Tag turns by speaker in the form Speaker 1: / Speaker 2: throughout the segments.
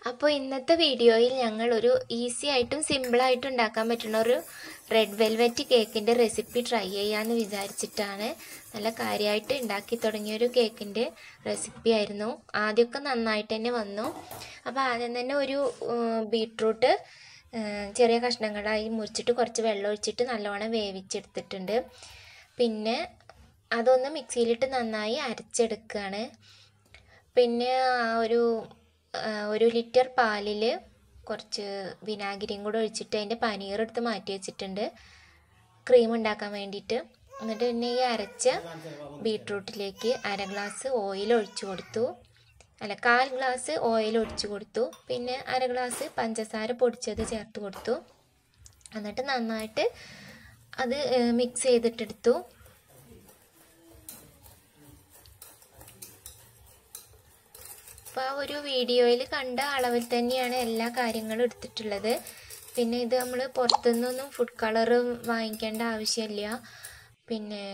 Speaker 1: അപ്പോൾ ഇന്നത്തെ വീഡിയോയിൽ ഞങ്ങൾ ഒരു ഈസി ആയിട്ടും സിമ്പിളായിട്ടും ഉണ്ടാക്കാൻ പറ്റുന്ന ഒരു റെഡ് വെൽവെറ്റ് കേക്കിൻ്റെ റെസിപ്പി ട്രൈ ചെയ്യാമെന്ന് വിചാരിച്ചിട്ടാണ് നല്ല കാര്യമായിട്ട് ഉണ്ടാക്കി തുടങ്ങിയൊരു കേക്കിൻ്റെ റെസിപ്പി ആയിരുന്നു ആദ്യമൊക്കെ നന്നായിട്ട് തന്നെ വന്നു അപ്പോൾ ആദ്യം തന്നെ ഒരു ബീട്രൂട്ട് ചെറിയ കഷ്ണങ്ങളായി മുറിച്ചിട്ട് കുറച്ച് വെള്ളം ഒഴിച്ചിട്ട് നല്ലോണം വേവിച്ചെടുത്തിട്ടുണ്ട് പിന്നെ അതൊന്ന് മിക്സിയിലിട്ട് നന്നായി അരച്ചെടുക്കുകയാണ് പിന്നെ ആ ഒരു ആ, ഒരു ലിറ്റർ പാലിൽ കുറച്ച് വിനാഗിരിയും കൂടെ ഒഴിച്ചിട്ട് അതിൻ്റെ പനീർ എടുത്ത് മാറ്റി വെച്ചിട്ടുണ്ട് ക്രീം ഉണ്ടാക്കാൻ വേണ്ടിയിട്ട് എന്നിട്ട് പിന്നെ ഈ അരച്ച ബീട്രൂട്ടിലേക്ക് അര ഗ്ലാസ് ഓയിൽ ഒഴിച്ചു കൊടുത്തു അല്ല കാൽ ഗ്ലാസ് ഓയിൽ ഒഴിച്ചു കൊടുത്തു പിന്നെ അര ഗ്ലാസ് പഞ്ചസാര പൊടിച്ചത് ചേർത്ത് കൊടുത്തു എന്നിട്ട് നന്നായിട്ട് അത് മിക്സ് ചെയ്തിട്ടെടുത്തു അപ്പോൾ ആ ഒരു വീഡിയോയിൽ കണ്ട അളവിൽ തന്നെയാണ് എല്ലാ കാര്യങ്ങളും എടുത്തിട്ടുള്ളത് പിന്നെ ഇത് നമ്മൾ പുറത്തുനിന്നൊന്നും ഫുഡ് കളർ വാങ്ങിക്കേണ്ട ആവശ്യമില്ല പിന്നെ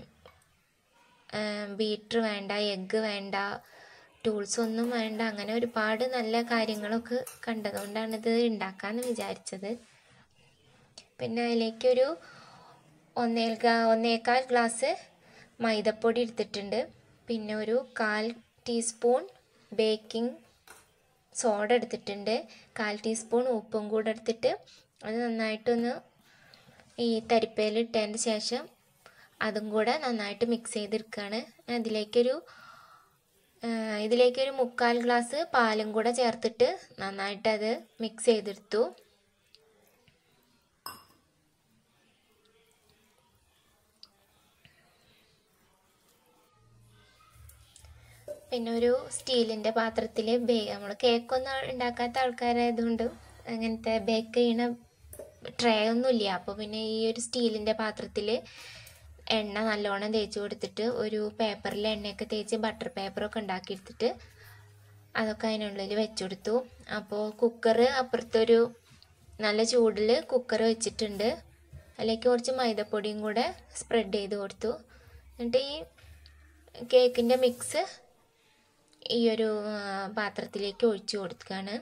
Speaker 1: ബീറ്റർ വേണ്ട എഗ്ഗ് വേണ്ട ടൂൾസ് ഒന്നും വേണ്ട അങ്ങനെ ഒരുപാട് നല്ല കാര്യങ്ങളൊക്കെ കണ്ടതുകൊണ്ടാണ് ഇത് ഉണ്ടാക്കാമെന്ന് വിചാരിച്ചത് പിന്നെ അതിലേക്കൊരു ഒന്നേൽക്കാ ഒന്നേകാൽ ഗ്ലാസ് മൈദപ്പൊടി എടുത്തിട്ടുണ്ട് പിന്നെ ഒരു കാൽ ടീസ്പൂൺ ബേക്കിംഗ് സോഡ എടുത്തിട്ടുണ്ട് കാൽ ടീസ്പൂൺ ഉപ്പും കൂടെ എടുത്തിട്ട് അത് നന്നായിട്ടൊന്ന് ഈ തരിപ്പയിൽ ഇട്ടതിന് ശേഷം അതും കൂടെ നന്നായിട്ട് മിക്സ് ചെയ്തെടുക്കുകയാണ് അതിലേക്കൊരു ആ, ഇതിലേക്കൊരു മുക്കാൽ ഗ്ലാസ് പാലും കൂടെ ചേർത്തിട്ട് നന്നായിട്ട് അത് മിക്സ് ചെയ്തെടുത്തു പിന്നെ ഒരു സ്റ്റീലിൻ്റെ പാത്രത്തിൽ ബേ നമ്മൾ കേക്കൊന്നും ഉണ്ടാക്കാത്ത ആൾക്കാരായതുകൊണ്ട് അങ്ങനത്തെ ബേക്ക് ചെയ്യണ ട്രേ ഒന്നുമില്ല അപ്പോൾ പിന്നെ ഈ ഒരു സ്റ്റീലിൻ്റെ പാത്രത്തിൽ എണ്ണ നല്ലോണം തേച്ച് കൊടുത്തിട്ട് ഒരു പേപ്പറിൽ എണ്ണയൊക്കെ തേച്ച് ബട്ടർ പേപ്പറൊക്കെ ഉണ്ടാക്കിയെടുത്തിട്ട് അതൊക്കെ അതിനുള്ളിൽ വെച്ച് കൊടുത്തു അപ്പോൾ കുക്കർ അപ്പുറത്തൊരു നല്ല ചൂടിൽ കുക്കർ വെച്ചിട്ടുണ്ട് അതിലേക്ക് കുറച്ച് മൈദപ്പൊടിയും കൂടെ സ്പ്രെഡ് ചെയ്ത് കൊടുത്തു എന്നിട്ട് ഈ കേക്കിൻ്റെ മിക്സ് ഈ ഒരു ആ, പാത്രത്തിലേക്ക് ഒഴിച്ചു കൊടുക്കുകയാണ്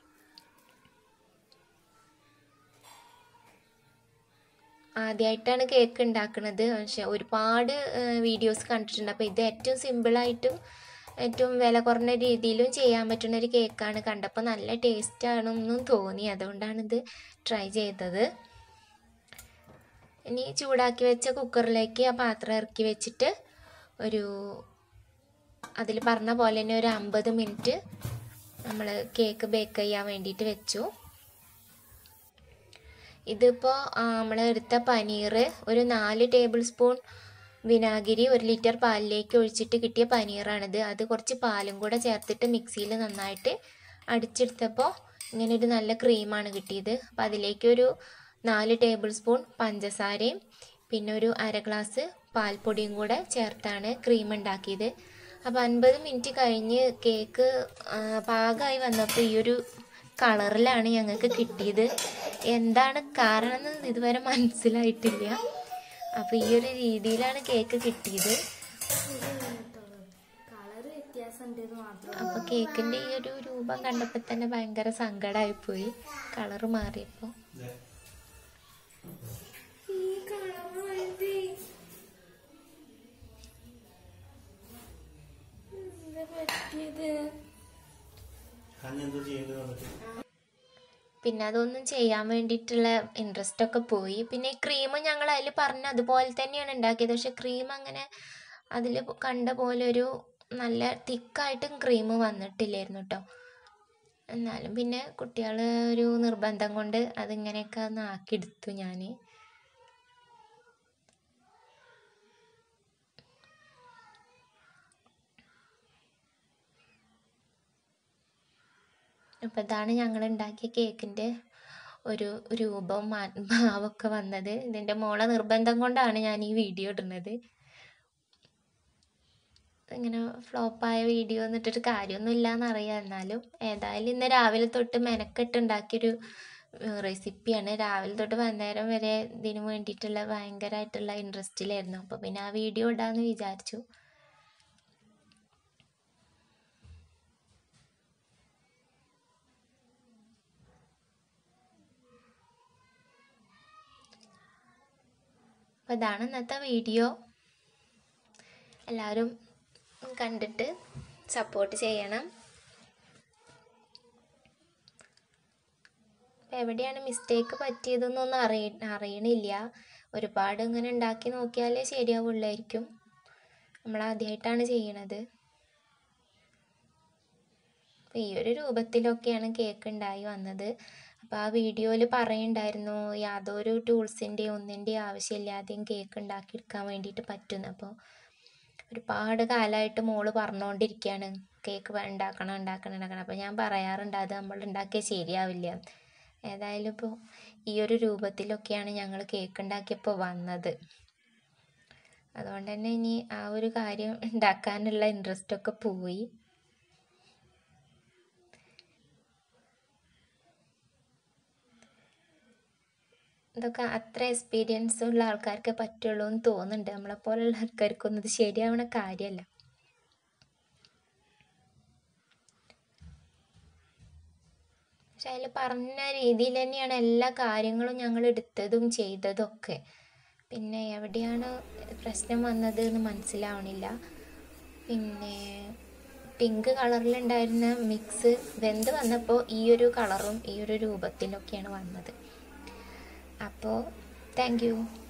Speaker 1: ആദ്യമായിട്ടാണ് കേക്ക് ഉണ്ടാക്കുന്നത് പക്ഷെ ഒരുപാട് വീഡിയോസ് കണ്ടിട്ടുണ്ട് അപ്പോൾ ഇത് ഏറ്റവും സിമ്പിളായിട്ടും ഏറ്റവും വില കുറഞ്ഞ രീതിയിലും ചെയ്യാൻ പറ്റുന്ന ഒരു കേക്കാണ് കണ്ടപ്പോൾ നല്ല ടേസ്റ്റ് ആണെന്നും തോന്നി അതുകൊണ്ടാണിത് ട്രൈ ചെയ്തത് ഇനി ചൂടാക്കി വെച്ച കുക്കറിലേക്ക് ആ പാത്രം ഇറക്കി വെച്ചിട്ട് ഒരു അതിൽ പറഞ്ഞ പോലെ തന്നെ ഒരു അമ്പത് മിനിറ്റ് നമ്മൾ കേക്ക് ബേക്ക് ചെയ്യാൻ വേണ്ടിയിട്ട് വെച്ചു ഇതിപ്പോൾ നമ്മൾ എടുത്ത പനീർ ഒരു നാല് ടേബിൾ സ്പൂൺ വിനാഗിരി ഒരു ലിറ്റർ പാലിലേക്ക് ഒഴിച്ചിട്ട് കിട്ടിയ പനീറാണിത് അത് കുറച്ച് പാലും കൂടെ ചേർത്തിട്ട് മിക്സിയിൽ നന്നായിട്ട് അടിച്ചെടുത്തപ്പോൾ ഇങ്ങനെ ഒരു നല്ല ക്രീമാണ് കിട്ടിയത് അപ്പോൾ അതിലേക്ക് ഒരു നാല് ടേബിൾ സ്പൂൺ പഞ്ചസാരയും പിന്നെ ഒരു അര ഗ്ലാസ് പാൽപ്പൊടിയും കൂടെ ചേർത്താണ് ക്രീം ഉണ്ടാക്കിയത് അപ്പോൾ അൻപത് മിനിറ്റ് കഴിഞ്ഞ് കേക്ക് ആ, പാകമായി വന്നപ്പോൾ ഈ ഒരു കളറിലാണ് ഞങ്ങൾക്ക് കിട്ടിയത് എന്താണ് കാരണം എന്ന് ഇതുവരെ മനസ്സിലായിട്ടില്ല അപ്പോൾ ഈ ഒരു രീതിയിലാണ് കേക്ക് കിട്ടിയത്
Speaker 2: കളറ് വ്യത്യാസം ഉണ്ടെന്ന് മാത്രം
Speaker 1: അപ്പോൾ കേക്കിൻ്റെ ഈ ഒരു രൂപം കണ്ടപ്പോൾ തന്നെ ഭയങ്കര സങ്കടമായി പോയി കളറ് മാറിയപ്പോൾ
Speaker 2: ഈ കളറ് വേണ്ടി എന്താ പറ്റിയത്
Speaker 3: അന്നെന്തോ ചെയ്യുന്നത് വന്നിട്ട്
Speaker 1: പിന്നെ അതൊന്നും ചെയ്യാൻ വേണ്ടിയിട്ടുള്ള ഇൻട്രസ്റ്റ് ഒക്കെ പോയി പിന്നെ ഈ ക്രീം ഞങ്ങൾ അതിൽ പറഞ്ഞ അതുപോലെ തന്നെയാണ് ഉണ്ടാക്കിയത് പക്ഷെ ക്രീം അങ്ങനെ അതിൽ കണ്ട പോലെ ഒരു നല്ല തിക്കായിട്ടും ക്രീം വന്നിട്ടില്ലായിരുന്നു കേട്ടോ എന്നാലും പിന്നെ കുട്ടികൾ ഒരു നിർബന്ധം കൊണ്ട് അതിങ്ങനെയൊക്കെ ഒന്ന് ആക്കിയെടുത്തു ഞാൻ അപ്പോൾ ഇതാണ് ഞങ്ങൾ ഉണ്ടാക്കിയ കേക്കിൻ്റെ ഒരു രൂപവും മാ- ഭാവമൊക്കെ വന്നത് ഇതിൻ്റെ മോളെ നിർബന്ധം കൊണ്ടാണ് ഞാൻ ഈ വീഡിയോ ഇടുന്നത് ഇങ്ങനെ ഫ്ലോപ്പായ വീഡിയോ എന്നിട്ടിട്ട് കാര്യമൊന്നുമില്ല എന്നറിയാം എന്നാലും ഏതായാലും ഇന്ന് രാവിലെ തൊട്ട് മെനക്കെട്ട് ഉണ്ടാക്കിയൊരു റെസിപ്പിയാണ് രാവിലെ തൊട്ട് വൈകുന്നേരം വരെ ഇതിന് വേണ്ടിയിട്ടുള്ള ഭയങ്കരമായിട്ടുള്ള ഇൻട്രസ്റ്റിലായിരുന്നു അപ്പോൾ പിന്നെ ആ വീഡിയോ ഇടാമെന്ന് വിചാരിച്ചു അപ്പോൾ ഇതാണ് ഇന്നത്തെ വീഡിയോ എല്ലാവരും കണ്ടിട്ട് സപ്പോർട്ട് ചെയ്യണം അപ്പോൾ എവിടെയാണ് മിസ്റ്റേക്ക് പറ്റിയതെന്നൊന്നും അറിയ അറിയണില്ല ഒരുപാട് ഇങ്ങനെ ഉണ്ടാക്കി നോക്കിയാലേ ശരിയാവുള്ളായിരിക്കും നമ്മൾ ആദ്യമായിട്ടാണ് ചെയ്യണത് അപ്പോൾ ഈ ഒരു രൂപത്തിലൊക്കെയാണ് കേക്ക് ഉണ്ടായി വന്നത് അപ്പോൾ ആ വീഡിയോയിൽ പറയുണ്ടായിരുന്നു യാതൊരു ടൂൾസിൻ്റെയും ഒന്നിൻ്റെയും ആവശ്യമില്ലാതെയും കേക്ക് ഉണ്ടാക്കിയെടുക്കാൻ വേണ്ടിയിട്ട് പറ്റുന്നു അപ്പോൾ ഒരുപാട് കാലമായിട്ട് മോള് പറഞ്ഞുകൊണ്ടിരിക്കുകയാണ് കേക്ക് വേ- ഉണ്ടാക്കണം ഉണ്ടാക്കണം ഉണ്ടാക്കണം അപ്പോൾ ഞാൻ പറയാറുണ്ട് അത് നമ്മൾ ഉണ്ടാക്കിയാൽ ശരിയാവില്ല ഏതായാലും ഇപ്പോൾ ഈ ഒരു രൂപത്തിലൊക്കെയാണ് ഞങ്ങൾ കേക്ക് ഉണ്ടാക്കിയപ്പോൾ വന്നത് അതുകൊണ്ട് തന്നെ ഇനി ആ ഒരു കാര്യം ഉണ്ടാക്കാനുള്ള ഇൻട്രസ്റ്റ് ഒക്കെ പോയി ഇതൊക്കെ അത്ര എക്സ്പീരിയൻസ് ഉള്ള ആൾക്കാർക്ക് പറ്റുള്ളൂ എന്ന് തോന്നുന്നുണ്ട് നമ്മളെപ്പോലുള്ള ആൾക്കാർക്കൊന്നും ഇത് ശരിയാവണ കാര്യമല്ല പക്ഷെ അതിൽ പറഞ്ഞ രീതിയിൽ തന്നെയാണ് എല്ലാ കാര്യങ്ങളും ഞങ്ങൾ എടുത്തതും ചെയ്തതും ഒക്കെ പിന്നെ എവിടെയാണ് പ്രശ്നം വന്നത് എന്ന് മനസ്സിലാവണില്ല പിന്നെ പിങ്ക് കളറിലുണ്ടായിരുന്ന മിക്സ് വെന്ത് വന്നപ്പോൾ ഈ ഒരു കളറും ഈ ഒരു രൂപത്തിലൊക്കെയാണ് വന്നത് അപ്പോൾ താങ്ക് യു